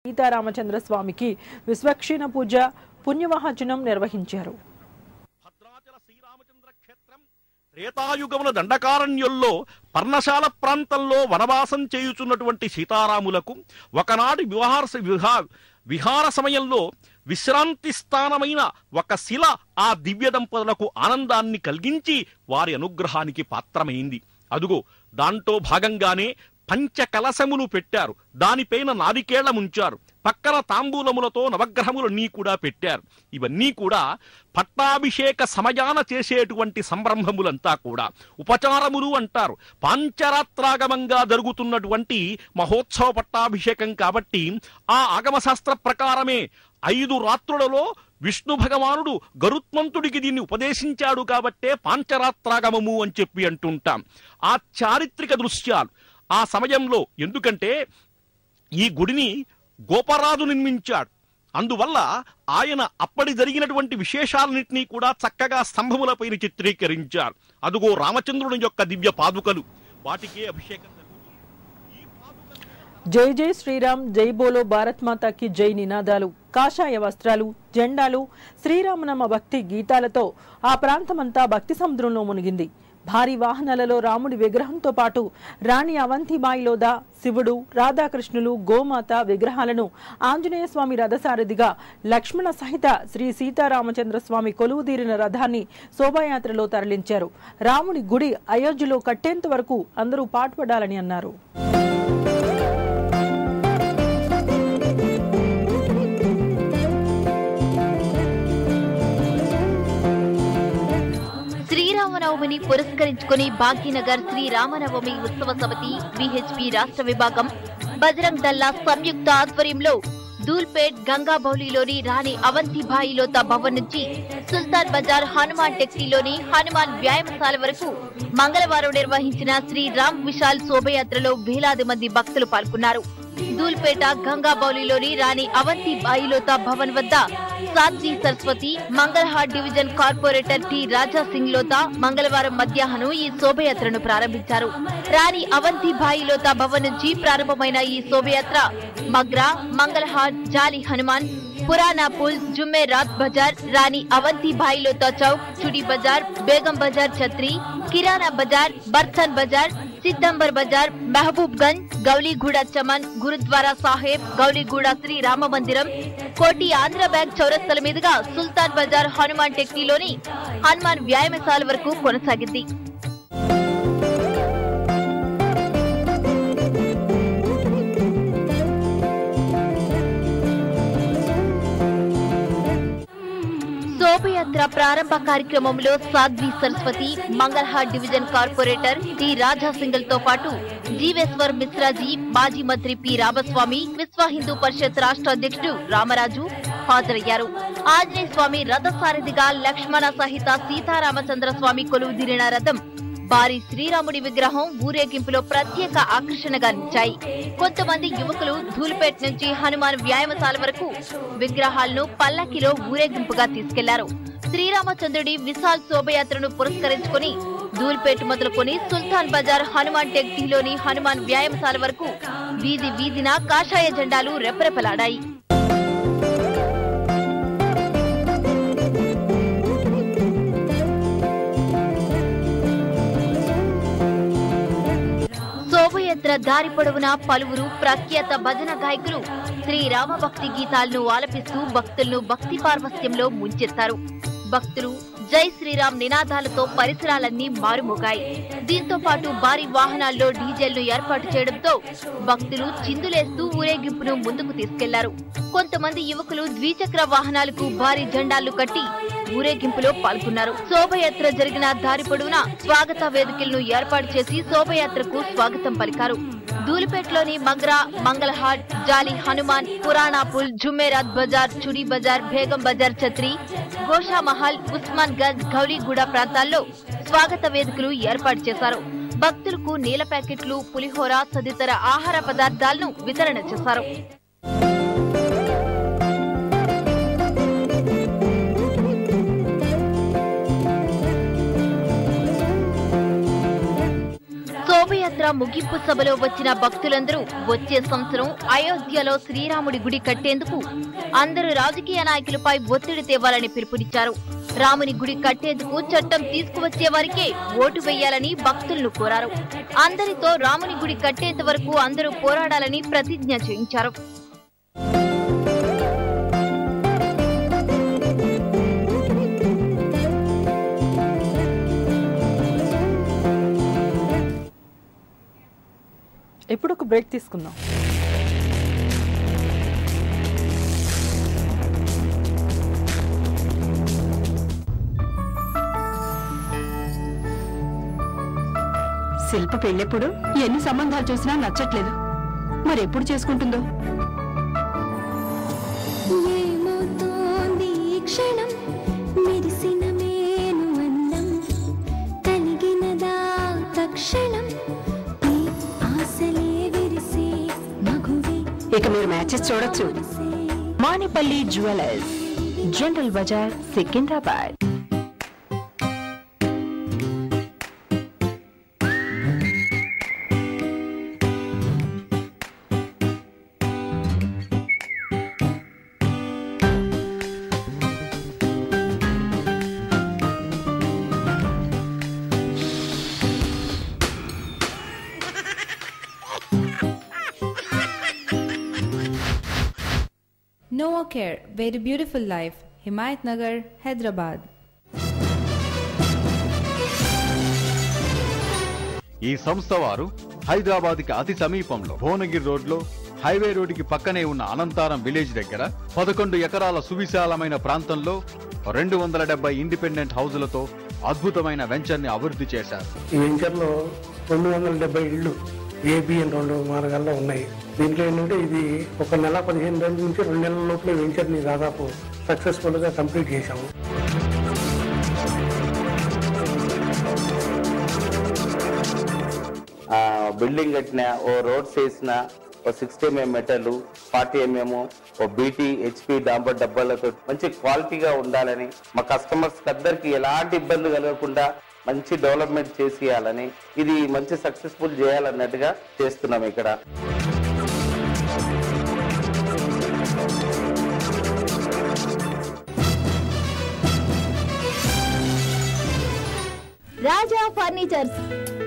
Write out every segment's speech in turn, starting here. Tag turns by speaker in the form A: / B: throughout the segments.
A: సీతారామచంద్ర స్వామికి విశ్వక్షీణ పూజ పుణ్యవాహచనం నిర్వహించారు
B: భద్రాచల శ్రీరామచంద్ర క్షేత్రం త్రేతాయుగముల దండకారణ్యంలో పర్ణశాల ప్రాంతంలో వనవాసం చేయుచున్నటువంటి సీతారాములకు ఒకనాటి విహార విహా విహార సమయంలో విశ్రాంతి స్థానమైన ఒక శిల ఆ దివ్య దంపతులకు ఆనందాన్ని కలిగించి వారి అనుగ్రహానికి పాత్రమైంది అదుగో దాంట్లో భాగంగానే పంచకలశములు పెట్టారు దానిపైన నారికేళ్లముంచారు పక్కన తాంబూలములతో నవగ్రహములన్నీ కూడా పెట్టారు ఇవన్నీ కూడా పట్టాభిషేక సమయాన చేసేటువంటి సంరంభములంతా కూడా ఉపచారములు అంటారు పాంచరాత్రాగమంగా జరుగుతున్నటువంటి మహోత్సవ పట్టాభిషేకం కాబట్టి ఆ ఆగమశాస్త్ర ప్రకారమే ఐదు రాత్రులలో విష్ణు భగవానుడు గరుత్మంతుడికి దీన్ని ఉపదేశించాడు కాబట్టే పాంచరాత్రాగమము అని చెప్పి అంటుంటాం ఆ చారిత్రక దృశ్యాలు ఆ సమయంలో ఎందుకంటే ఈ గుడిని గోపరాజు నిర్మించాడు అందువల్ల ఆయన అప్పటి జరిగినటువంటి విశేషాలన్నింటినీ కూడా చక్కగా స్తంభములపైన చిత్రీకరించారు అదుగో రామచంద్రుని యొక్క దివ్య పాదుకలు వాటికే అభిషేకం జరుగుతుంది. ఈ పాదుకలు
A: జై జై శ్రీరామ్ జై బోలో భారత్ మాతాకి జై నినాదాలు కాషాయ వస్త్రాలు జెండాలు శ్రీరామనామ భక్తి గీతాలతో ఆ ప్రాంతమంతా భక్తి సముద్రంలో మునిగింది భారీ వాహనాలలో రాముడి విగ్రహంతో పాటు రాణి అవంతిబాయిలోదా శివుడు రాధాకృష్ణులు గోమాత విగ్రహాలను ఆంజనేయ స్వామి రథసారథిగా లక్ష్మణ సహిత శ్రీ సీతారామచంద్ర స్వామి కొలువుదీరిన రథాన్ని శోభాయాత్రలో తరలించారు రాముడి గుడి అయోధ్యలో కట్టేంత వరకు అందరూ పాటుపడాలని అన్నారు
C: శ్రీరామనవమిని పురస్కరించుకుని భాగ్యనగర్ శ్రీరామనవమి ఉత్సవ సమితి విహెచ్పి రాష్ట్ర విభాగం బజరంగ్ దల్లా సంయుక్త ఆధ్వర్యంలో దూల్పేట్ గంగాబౌలిలోని రాణి అవంతిభాయిలోత భవన్ నుంచి సుల్తాన్ బజార్ హనుమాన్ టెక్సీలోని హనుమాన్ వ్యాయామశాల వరకు మంగళవారం నిర్వహించిన శ్రీ రామ్ విశాల్ శోభయాత్రలో వేలాది మంది భక్తులు పాల్గొన్నారు దూల్పేట గంగాబౌలిలోని రాణి అవంతి బాయిలోత భవన్ వద్ద Sadhvi Saraswati Mangalhat division corporator T Raja Singh Lodha మంగళవారం మధ్యాహ్నం ఈ శోభయాత్రను ప్రారంభించారు రాణి అవంతి బాయిలోత భవన్ నుంచి ప్రారంభమైన ఈ శోభయాత్ర మగ్రా మంగళహాట్ జాలి హనుమాన్ పురానా పుల్ జుమ్మే రాత్ బజార్ రాణి అవంతి బాయిలోతా చౌక్ చుడి బజార్ బేగం బజార్ ఛత్రి కిరాణా బజార్ బర్తన్ బజార్ సిద్దంబర్ బజార్ మహబూబ్ గంజ్ గౌలీగూడ చమన్ గురుద్వారా సాహెబ్ గౌలీగూడ శ్రీ రామ మందిరం కోటి ఆంధ్ర బ్యాంక్ చౌరస్తల మీదుగా సుల్తాన్ బజార్ హనుమాన్ టెక్నీలోని హనుమాన్ వ్యాయామశాల వరకు కొనసాగింది శోభయాత్ర ప్రారంభ కార్యక్రమంలో Sadhvi Saraswati Mangalhat division corporator T Raja సింగల్ తో పాటు జీవేశ్వర్ మిశ్రాజీ మాజీ మంత్రి పి రామస్వామి విశ్వ హిందూ పరిషత్ రాష్ట్ర అధ్యక్షుడు రామరాజు హాజరయ్యారు ఆంజనేయ స్వామి రథసారథిగా లక్ష్మణ సహిత సీతారామచంద్ర స్వామి కొలువుదీరిన రథం భారీ శ్రీరాముడి విగ్రహం ఊరేగింపులో ప్రత్యేక ఆకర్షణగా నిలిచాయి కొంతమంది యువకులు ధూల్పేట్ నుంచి హనుమాన్ వ్యాయామశాల వరకు విగ్రహాలను పల్లకిలో ఊరేగింపుగా తీసుకెళ్లారు శ్రీరామచంద్రుడి విశాల్ శోభయాత్రను పురస్కరించుకుని ధూల్పేట్ మొదలుకొని సుల్తాన్ బజార్ హనుమాన్ టెక్టీలోని హనుమాన్ వ్యాయామశాల వరకు వీధి వీధిన కాషాయ జెండాలు రెపరెపలాడాయి శోభయాత్ర దారి పొడవునా పలువురు ప్రఖ్యాత భజన గాయకులు శ్రీరామ భక్తి గీతాలను ఆలపిస్తూ భక్తులను భక్తి పార్వస్యంలో ముంచెత్తారు భక్తులు జై శ్రీరామ్ నినాదాలతో పరిసరాలన్నీ మారుమోగాయి దీంతో పాటు భారీ వాహనాల్లో డీజేలను ఏర్పాటు చేయడంతో భక్తులు చిందులేస్తూ ఊరేగింపును ముందుకు తీసుకెళ్లారు కొంతమంది యువకులు ద్విచక్ర వాహనాలకు భారీ జెండాలు కట్టి ఊరేగింపులో పాల్గొన్నారు శోభయాత్ర జరిగిన దారి పొడవునా స్వాగత వేదికలను ఏర్పాటు చేసి శోభయాత్రకు స్వాగతం పలికారు ధూలిపేటలోని మగ్రా మంగళహాట్ జాలి హనుమాన్ పురాణాపుల్ జుమ్మేరాత్ బజార్ చుడి బజార్ బేగం బజార్ ఛత్రి గోషా మహల్ ఉస్మాన్ గంజ్ గౌలీగూడ ప్రాంతాల్లో స్వాగత వేదికలు ఏర్పాటు చేశారు భక్తులకు నీల ప్యాకెట్లు పులిహోర తదితర ఆహార పదార్థాలను వితరణ చేశారు శోభయాత్ర ముగింపు సభలో వచ్చిన భక్తులందరూ వచ్చే సంవత్సరం అయోధ్యలో శ్రీరాముడి గుడి కట్టేందుకు అందరూ రాజకీయ నాయకులపై ఒత్తిడి తేవాలని పిలుపునిచ్చారు రాముని గుడి కట్టేందుకు చట్టం తీసుకువచ్చే వారికే ఓటు వేయాలని భక్తులను కోరారు అందరితో రాముని గుడి కట్టేంత వరకు అందరూ పోరాడాలని ప్రతిజ్ఞ చేయించారు
A: ఇప్పుడు ఒక బ్రేక్ తీసుకుందాం
D: శిల్ప పెళ్ళెప్పుడు ఎన్ని సంబంధాలు చూసినా నచ్చట్లేదు మరెప్పుడు చేసుకుంటుందో
E: ఏమవుతోంది ఈ క్షణం మెరిసిన మేను అందం కలిగినదా తక్షణం ఈ ఆశలే విరిసే మగువే
D: ఇక మీరు మ్యాచెస్ చూడొచ్చు
E: కురిసే
D: Manipalli jewellers general Bazar Secunderabad
F: Noah Care, very beautiful life. Himayat Nagar, Hyderabad.
G: ఈ సంస్థ వారు హైదరాబాద్ కి అతి సమీపంలో భువనగిరి రోడ్ లో హైవే రోడ్డుకి పక్కనే ఉన్న అనంతారం విలేజ్ దగ్గర పదకొండు ఎకరాల సువిశాలమైన ప్రాంతంలో రెండు వందల డెబ్బై ఇండిపెండెంట్ హౌజులతో అద్భుతమైన వెంచర్ ని అభివృద్ధి చేశారు
H: ఈ వెంచర్లో రెండు వందల డెబ్బై ఇళ్ళు ఏబిఎన్ రెండు మార్గాల్లో ఉన్నాయి దీంట్లో ఏంటంటే ఇది ఒక నెల పదిహేను రోజుల నుంచి రెండు నెలల లోపల ఈ వెంచర్ని దాదాపు సక్సెస్ఫుల్గా కంప్లీట్ చేశాము
I: ఆ, బిల్డింగ్ కట్టిన ఓ రోడ్స్ వేసిన ఓ sixty MM metal forty MM ఓ బీటీ హెచ్పి డాంబర్ డబ్బాలతో మంచి క్వాలిటీగా ఉండాలని మా కస్టమర్స్ అందరికి ఎలాంటి ఇబ్బంది కలగకుండా మంచి డెవలప్మెంట్ చేసేయాలని ఇది మంచి సక్సెస్ఫుల్ చేయాలన్నట్టుగా చేస్తున్నాం ఇక్కడ
C: రాజా ఫర్నిచర్స్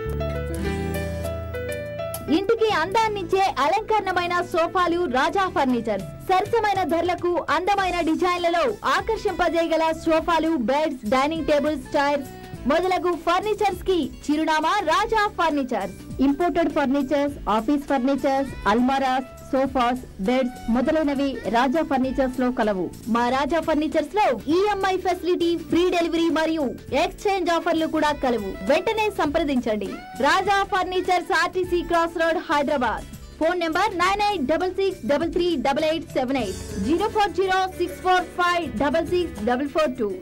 C: ఇంటికి అందాన్నిచ్చే అలంకరణమైన సోఫాలు రాజా ఫర్నిచర్ సరసమైన ధరలకు అందమైన డిజైన్లలో ఆకర్షింపజేయగల సోఫాలు బెడ్స్ డైనింగ్ టేబుల్స్ చైర్స్ మొదలగు ఫర్నిచర్స్ కి చిరునామా Raja furnitures imported furnitures office furnitures అల్మారాస్ సోఫాస్ బెడ్స్ మొదలైనవి రాజా ఫర్నిచర్స్ లో కలవు మా రాజా ఫర్నిచర్స్ లో ఈఎంఐ ఫెసిలిటీ ఫ్రీ డెలివరీ మరియు ఎక్స్చేంజ్ ఆఫర్లు కూడా కలవు వెంటనే సంప్రదించండి Raja furnitures RTC cross road Hyderabad phone number nine eight double six double three double eight seven eight zero four zero six four five double six double four two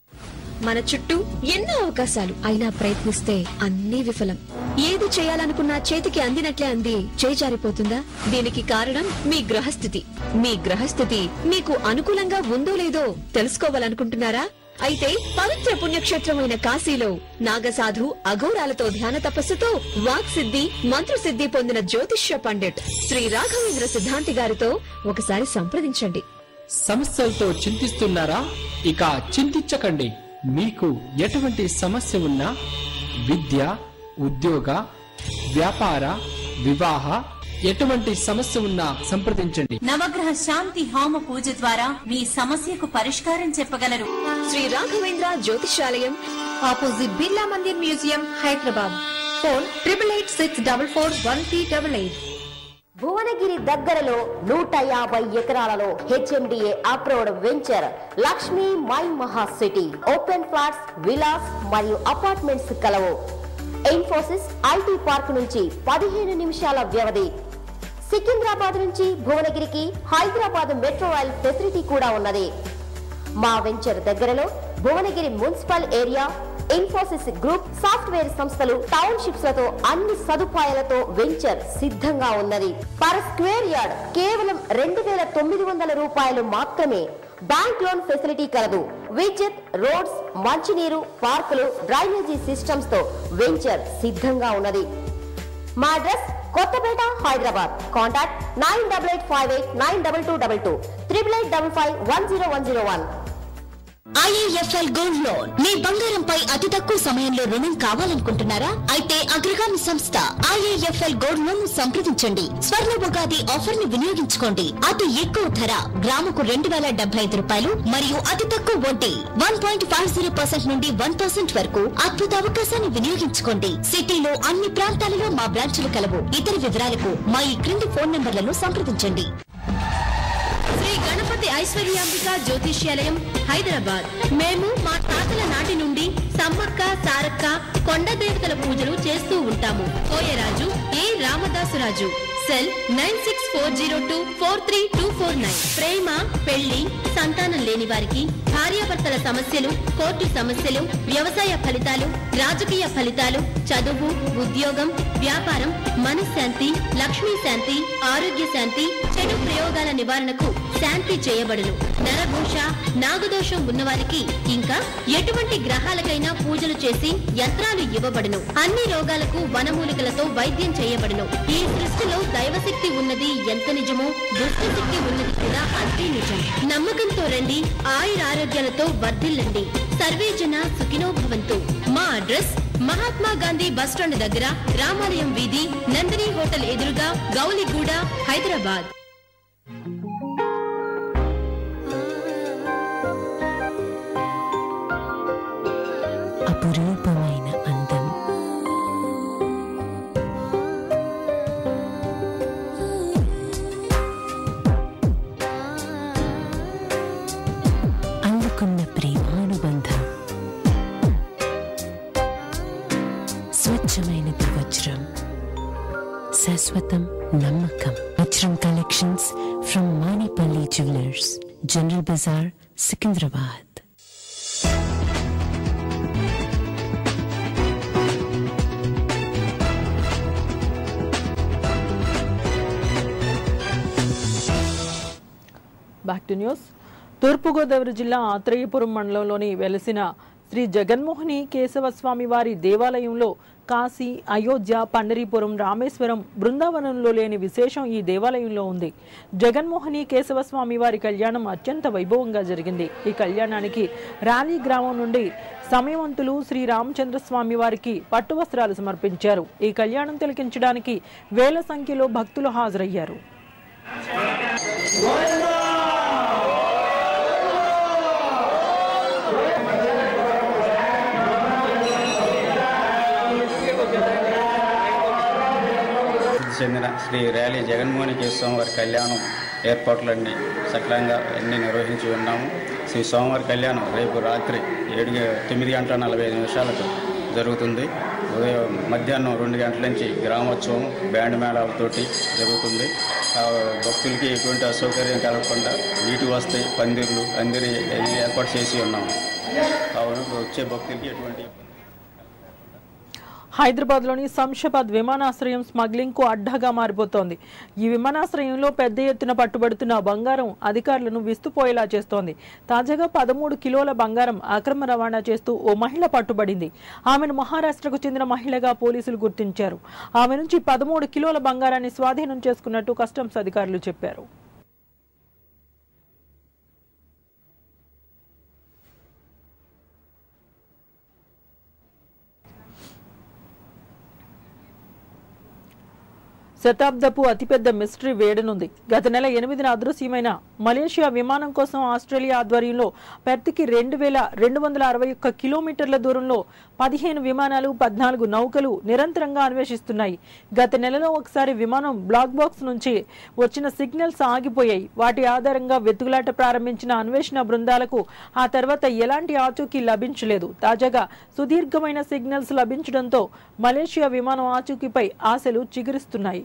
J: మన చుట్టూ ఎన్నో అవకాశాలు అయినా ప్రయత్నిస్తే అన్నీ విఫలం ఏది చేయాలనుకున్నా చేతికి అందినట్లే అంది చేజారిపోతుందా దీనికి కారణం మీ గ్రహస్థితి మీ గ్రహస్థితి మీకు అనుకూలంగా ఉందో లేదో తెలుసుకోవాలనుకుంటున్నారా అయితే పవిత్ర పుణ్యక్షేత్రమైన కాశీలో నాగసాధు అఘోరాలతో ధ్యాన తపస్సుతో వాక్ సిద్ధి మంత్రసిద్ధి పొందిన జ్యోతిష్య పండిట్ శ్రీ రాఘవేంద్ర సిద్ధాంతి గారితో ఒకసారి సంప్రదించండి
K: సమస్యలతో చింతిస్తున్నారా ఇక చింతించకండి మీకు ఎటువంటి సమస్య ఉన్నా విద్య ఉద్యోగ వ్యాపార వివాహ ఎటువంటి సమస్య ఉన్నా సంప్రదించండి
L: నవగ్రహ శాంతి హోమ పూజ ద్వారా మీ సమస్యకు పరిష్కారం చెప్పగలరు
J: శ్రీ రాఘవేంద్ర జ్యోతిషాలయం
F: opposite Birla Mandir museum Hyderabad phone triple eight six double four one three double eight
M: Bhuvanagiri దగ్గరలో నూట యాభై ఎకరాలలో HMDA approved venture Lakshmi my Maha city open flats villas మరియు అపార్ట్మెంట్స్ కలవు ఇన్ఫోసిస్ ఐటీ పార్క్ నుంచి పదిహేను నిమిషాల వ్యవధి సికింద్రాబాద్ నుంచి భువనగిరికి హైదరాబాద్ మెట్రో రైల్ ఫెసిలిటీ కూడా ఉన్నది మా వెంచర్ దగ్గరలో Bhuvanagiri municipal area Infosys group software సంస్థలు టౌన్షిప్స్ లతో అన్ని సదుపాయాలతో వెంచర్ సిద్ధంగా ఉన్నది పర్ స్క్వేర్ యార్డ్ కేవలం రెండు వేల తొమ్మిది వందల రూపాయలు మాత్రమే బ్యాంక్ లోన్ ఫెసిలిటీ కలదు విద్యుత్ రోడ్స్ మంచినీరు పార్కులు డ్రైనేజీ సిస్టమ్స్ తో వెంచర్ సిద్ధంగా ఉన్నది మా address Kothapeta Hyderabad contact nine double eight five eight nine double two double two triple eight double five one zero one zero one
N: IIFL gold loan మీ బంగారంపై అతి తక్కువ సమయంలో రుణం కావాలనుకుంటున్నారా అయితే అగ్రగామి సంస్థ ఐఏఎఫ్ఎల్ గోల్డ్ లోన్ సంప్రదించండి స్వర్ణ ఉగాది ఆఫర్ ని వినియోగించుకోండి అతి ఎక్కువ ధర గ్రాముకు రెండు వేల డెబ్బై ఐదు రూపాయలు మరియు అతి తక్కువ వడ్డీ one point five zero percent నుండి వన్ పర్సెంట్ వరకు అద్భుత అవకాశాన్ని వినియోగించుకోండి సిటీలో అన్ని ప్రాంతాలలో మా బ్రాంచులు కలవు ఇతర వివరాలకు మా ఈ క్రింది ఫోన్ నంబర్లను సంప్రదించండి
J: శ్రీ గణపతి ఐశ్వర్యాంబిక జ్యోతిష్యాలయం హైదరాబాద్ మేము మా తాతల నాటి నుండి సమ్మక్క సారక్క కొండ దేవతల పూజలు చేస్తూ ఉంటాము Koyaraju A Ramadasuraju cell nine six four zero two four three two four nine ప్రేమ పెళ్లి సంతానం లేని వారికి భార్యాభర్తల సమస్యలు కోర్టు సమస్యలు వ్యవసాయ ఫలితాలు రాజకీయ ఫలితాలు చదువు ఉద్యోగం వ్యాపారం మనశ్శాంతి లక్ష్మీ శాంతి ఆరోగ్య శాంతి చెడు ప్రయోగాల నివారణకు శాంతి చేయబడును నరఘోష నాగదోషం ఉన్నవారికి ఇంకా ఎటువంటి గ్రహాలకైనా పూజలు చేసి యంత్రాలు ఇవ్వబడును అన్ని రోగాలకు వనమూలికలతో వైద్యం చేయబడును ఈ సృష్టిలో దైవశక్తి ఉన్నది ఎంత నిజమో దుష్టశక్తి ఉన్నది కూడా అంతే నిజం నమ్మకంతో రండి ఆయుర ఆరోగ్యాలతో వర్ధిల్లండి సర్వే జన సుఖినో భవంతు మా అడ్రస్ మహాత్మా గాంధీ బస్టాండ్ దగ్గర రామాలయం వీధి నందిని హోటల్ ఎదురుగా గౌలిగూడ హైదరాబాద్
O: అపురూపమైన అందం అందుకున్న ప్రేమానుబంధం స్వచ్ఛమైనది వజ్రం శాశ్వతం నమ్మకం వజ్రం collections from Manipalli jewellers general Bazar Secunderabad
A: back to news Thoorpu Godavari జిల్లా ఆత్రేయపురం మండలంలోని వెలసిన శ్రీ జగన్మోహిని కేశవస్వామి వారి దేవాలయంలో కాశీ అయోధ్య పండరీపురం రామేశ్వరం బృందావనంలో లేని విశేషం ఈ దేవాలయంలో ఉంది జగన్మోహిని కేశవస్వామి వారి కళ్యాణం అత్యంత వైభవంగా జరిగింది ఈ కళ్యాణానికి ర్యాలీ గ్రామం నుండి సమయవంతులు శ్రీ రామచంద్ర స్వామి వారికి పట్టు వస్త్రాలు సమర్పించారు ఈ కళ్యాణం తిలకించడానికి వేల సంఖ్యలో భక్తులు హాజరయ్యారు
P: చెందిన శ్రీ ర్యాలీ జగన్మోహన్ కేశవం వారి కళ్యాణం ఏర్పాట్లన్నీ సకలంగా అన్ని నిర్వహించి ఉన్నాము శ్రీ సోమవారి కళ్యాణం రేపు రాత్రి ఏడు తొమ్మిది గంటల నలభై ఐదు నిమిషాలకు జరుగుతుంది ఉదయం మధ్యాహ్నం రెండు గంటల నుంచి గ్రామోత్సవం బ్యాండ్ మేళాలతోటి జరుగుతుంది ఆ, భక్తులకి ఎటువంటి అసౌకర్యం కలగకుండా నీటి వస్తాయి పందిర్లు అందరి ఏర్పాటు చేసి ఉన్నాము కావున వచ్చే భక్తులకి ఎటువంటి
A: హైదరాబాద్లోని శంషాబాద్ విమానాశ్రయం స్మగ్లింగ్ కు అడ్డాగా మారిపోతోంది ఈ విమానాశ్రయంలో పెద్ద ఎత్తున పట్టుబడుతున్న బంగారం అధికారులను విస్తుపోయేలా చేస్తోంది తాజాగా పదమూడు కిలోల బంగారం అక్రమ రవాణా చేస్తూ ఓ మహిళ పట్టుబడింది ఆమెను మహారాష్ట్రకు చెందిన మహిళగా పోలీసులు గుర్తించారు ఆమె నుంచి పదమూడు కిలోల బంగారాన్ని స్వాధీనం చేసుకున్నట్టు కస్టమ్స్ అధికారులు చెప్పారు శతాబ్దపు అతిపెద్ద మిస్టరీ వేడనుంది గత నెల ఎనిమిదిన అదృశ్యమైన మలేషియా విమానం కోసం ఆస్ట్రేలియా ఆధ్వర్యంలో పెర్త్కి రెండు వేల రెండు వందల అరవై ఒక్క కిలోమీటర్ల దూరంలో పదిహేను విమానాలు పద్నాలుగు నౌకలు నిరంతరంగా అన్వేషిస్తున్నాయి గత నెలలో ఒకసారి విమానం బ్లాక్ బాక్స్ నుంచి వచ్చిన సిగ్నల్స్ ఆగిపోయాయి వాటి ఆధారంగా వెతుకులాట ప్రారంభించిన అన్వేషణ బృందాలకు ఆ తర్వాత ఎలాంటి ఆచూకీ లభించలేదు తాజాగా సుదీర్ఘమైన సిగ్నల్స్ లభించడంతో మలేషియా విమానం ఆచూకీపై ఆశలు చిగురిస్తున్నాయి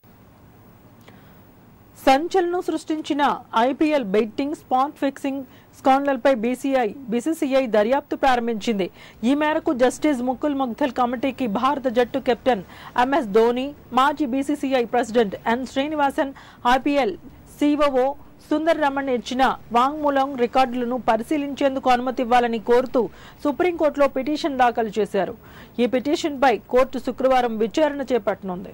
A: సంచలనం సృష్టించిన ఐపీఎల్ బెట్టింగ్ స్పాట్ ఫిక్సింగ్ స్కాండల్పై బీసీఐ బీసీసీఐ దర్యాప్తు ప్రారంభించింది ఈ మేరకు జస్టిస్ ముకుల్ ముగ్ధల్ కమిటీకి భారత జట్టు కెప్టెన్ ఎంఎస్ ధోని మాజీ BCCI president N Srinivasan IPL COO Sundar Raman ఇచ్చిన వాంగ్మూలం రికార్డులను పరిశీలించేందుకు అనుమతి ఇవ్వాలని కోరుతూ సుప్రీంకోర్టులో పిటిషన్ దాఖలు చేశారు ఈ పిటిషన్పై కోర్టు శుక్రవారం విచారణ చేపట్టనుంది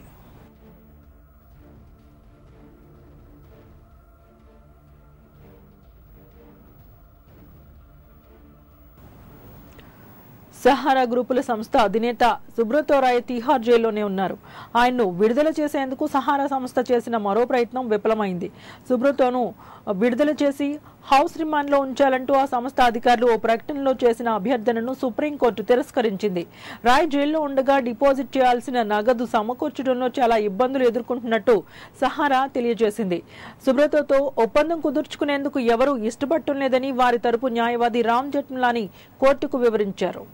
A: సహారా గ్రూపుల సంస్థ అధినేత సుబ్రతో రాయ్ తిహార్ జైల్లోనే ఉన్నారు ఆయన్ను విడుదల చేసేందుకు సహారా సంస్థ చేసిన మరో ప్రయత్నం విఫలమైంది సుబ్రతోను విడుదల చేసి హౌస్ రిమాండ్లో ఉంచాలంటూ ఆ సంస్థ అధికారులు ఓ ప్రకటనలో చేసిన అభ్యర్థనను సుప్రీంకోర్టు తిరస్కరించింది రాయ్ జైల్లో ఉండగా డిపాజిట్ చేయాల్సిన నగదు సమకూర్చడంలో చాలా ఇబ్బందులు ఎదుర్కొంటున్నట్టు సహారా తెలియజేసింది సుబ్రతోతో ఒప్పందం కుదుర్చుకునేందుకు ఎవరూ ఇష్టపడటం లేదని వారి తరపు న్యాయవాది రామ్ జెట్మలాని కోర్టుకు వివరించారు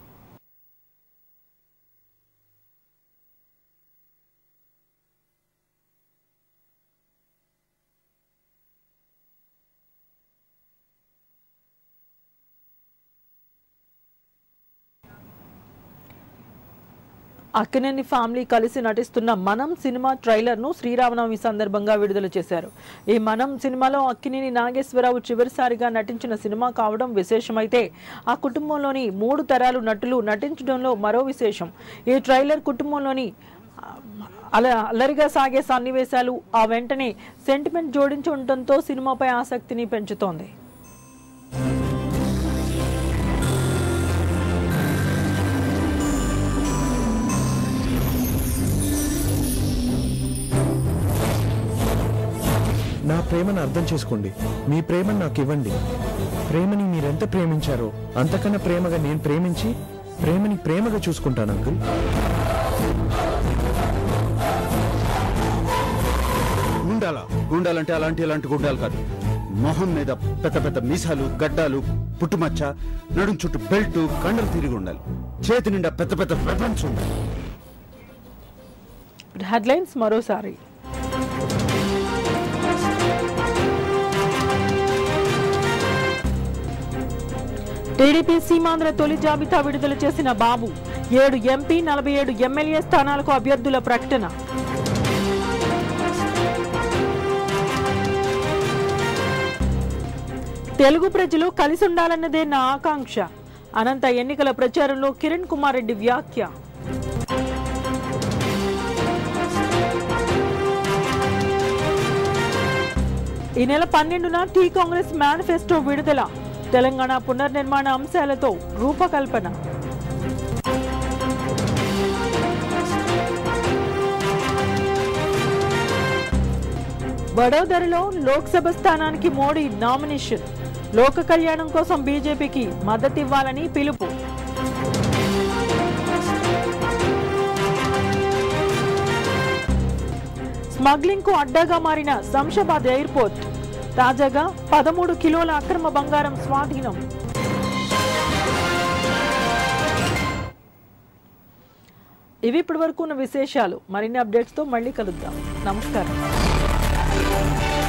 A: అక్కినేని ఫ్యామిలీ కలిసి నటిస్తున్న మనం సినిమా ట్రైలర్ ను శ్రీరామనవమి సందర్భంగా విడుదల చేశారు ఈ మనం సినిమాలో అక్కినేని నాగేశ్వరరావు చివరిసారిగా నటించిన సినిమా కావడం విశేషమైతే ఆ కుటుంబంలోని మూడు తరాలు నటులు నటించడంలో మరో విశేషం ఈ ట్రైలర్ కుటుంబంలోని అల అల్లరిగా సాగే సన్నివేశాలు ఆ వెంటనే సెంటిమెంట్ జోడించి ఉండటంతో సినిమాపై ఆసక్తిని పెంచుతోంది
Q: నా ప్రేమను అర్థం చేసుకోండి మీ ప్రేమను నాకు ఇవ్వండి ప్రేమని మీరెంత ప్రేమించారో అంతకన్నా ప్రేమగా నేను ప్రేమించి ప్రేమని ప్రేమగా చూసుకుంటాను అంకుల్
R: గుండాల గుండాలంటే అలాంటి అలాంటి గుండాలు కాదు మొహం మీద పెద్ద పెద్ద మీసాలు గడ్డాలు పుట్టుమచ్చ నడుం చుట్టూ బెల్ట్ కండలు తిరిగి ఉండాలి చేతి నిండా పెద్ద పెద్ద వెపన్స్ ఉండాలి
A: హెడ్లైన్స్ మరోసారి టీడీపీ సీమాంధ్ర తొలి జాబితా విడుదల చేసిన బాబు ఏడు ఎంపీ నలభై ఏడు ఎమ్మెల్యే స్థానాలకు అభ్యర్థుల ప్రకటన తెలుగు ప్రజలు కలిసి ఉండాలన్నదే నా ఆకాంక్ష అనంత ఎన్నికల ప్రచారంలో కిరణ్ కుమార్ రెడ్డి వ్యాఖ్య ఈ నెల పన్నెండున టీ కాంగ్రెస్ మేనిఫెస్టో విడుదల తెలంగాణ పునర్నిర్మాణ అంశాలతో రూపకల్పన వడోదరలో లోక్సభ స్థానానికి మోడీ నామినేషన్ లోక కళ్యాణం కోసం బీజేపీకి మద్దతివ్వాలని పిలుపు స్మగ్లింగ్ కు అడ్డాగా మారిన శంషాబాద్ ఎయిర్పోర్ట్ తాజాగా పదమూడు కిలోల అక్రమ బంగారం స్వాధీనం ఇవి ఇప్పటి వరకు ఉన్న విశేషాలు మరిన్ని అప్డేట్స్తో మళ్ళీ కలుద్దాం నమస్కారం